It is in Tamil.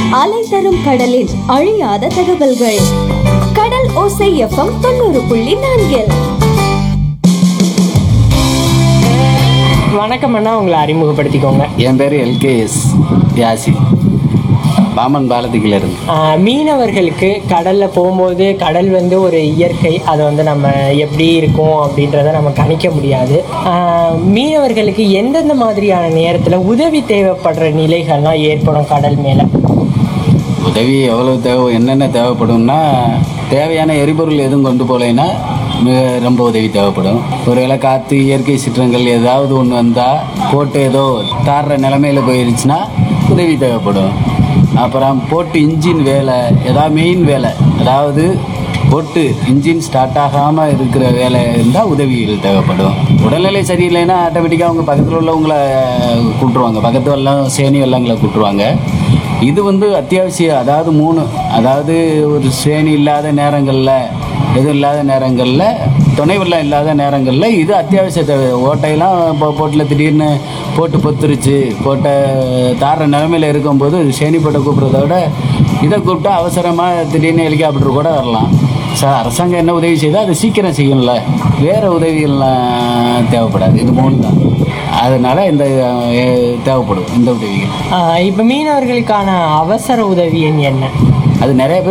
அலை தரும் கடலின் அழியாத தகவல்கள் கடல் ஓசை எஃப்எம் தொண்ணூறு புள்ளி நான்கில் வணக்கம் அண்ணா உங்களை அறிமுகப்படுத்திக்கோங்க என் பேர் எல்கேஎஸ் யாசி பாமன் பாலத்துக்குள்ள இருந்து ஆஹ் மீனவர்களுக்கு கடலில் போகும்போது கடல் வந்து ஒரு இயற்கை அதை வந்து நம்ம எப்படி இருக்கும் அப்படின்றத நம்ம கணிக்க முடியாது ஆஹ் மீனவர்களுக்கு எந்தெந்த மாதிரியான நேரத்தில் உதவி தேவைப்படுற நிலைகள்லாம் ஏற்படும் கடல் மேலே உதவி எவ்வளவு தேவை என்னென்ன தேவைப்படும்னா தேவையான எரிபொருள் எதுவும் கொண்டு போகலைன்னா மிக ரொம்ப உதவி தேவைப்படும் ஒருவேளை காற்று இயற்கை சீற்றங்கள் ஏதாவது ஒன்று வந்தால் போட்டு ஏதோ தாடுற நிலமையில போயிருச்சுன்னா உதவி தேவைப்படும் அப்புறம் போட்டு இன்ஜின் வேலை ஏதாவது மெயின் வேலை அதாவது போட்டு இன்ஜின் ஸ்டார்ட் ஆகாமல் இருக்கிற வேலை இருந்தால் உதவிகள் தேவைப்படும் உடல்நிலை சரியில்லைன்னா ஆட்டோமேட்டிக்காக அவங்க பக்கத்தில் உள்ளவங்களை கூப்பிட்ருவாங்க பக்கத்து வெள்ளம் சேனி வெள்ளங்களை கூப்பிட்ருவாங்க இது வந்து அத்தியாவசியம் அதாவது மூணு அதாவது ஒரு சேனி இல்லாத நேரங்களில் எதுவும் இல்லாத நேரங்களில் துணை வெள்ளம் இல்லாத நேரங்களில் இது அத்தியாவசிய தேவை ஓட்டையெல்லாம் இப்போ போட்டில் திடீர்னு போட்டு பொத்துருச்சு போட்டை தார நிலமையில இருக்கும்போது சேனி போட்டை கூப்பிட்றத விட இதை கூப்பிட்டா அவசரமாக திடீர்னு ஹெலிகாப்டர் கூட வரலாம் சார் அரசாங்கம் என்ன உதவி செய்தோ அதை சீக்கிரம் செய்யும்ல வேறு உதவிகள்லாம் தேவைப்படாது இது மூணு தான் அதனால் இந்த அஹ், தேவைப்படும் இந்த உதவிகள் இப்போ மீனவர்களுக்கான அவசர உதவி எண் என்ன அது நிறைய பேர்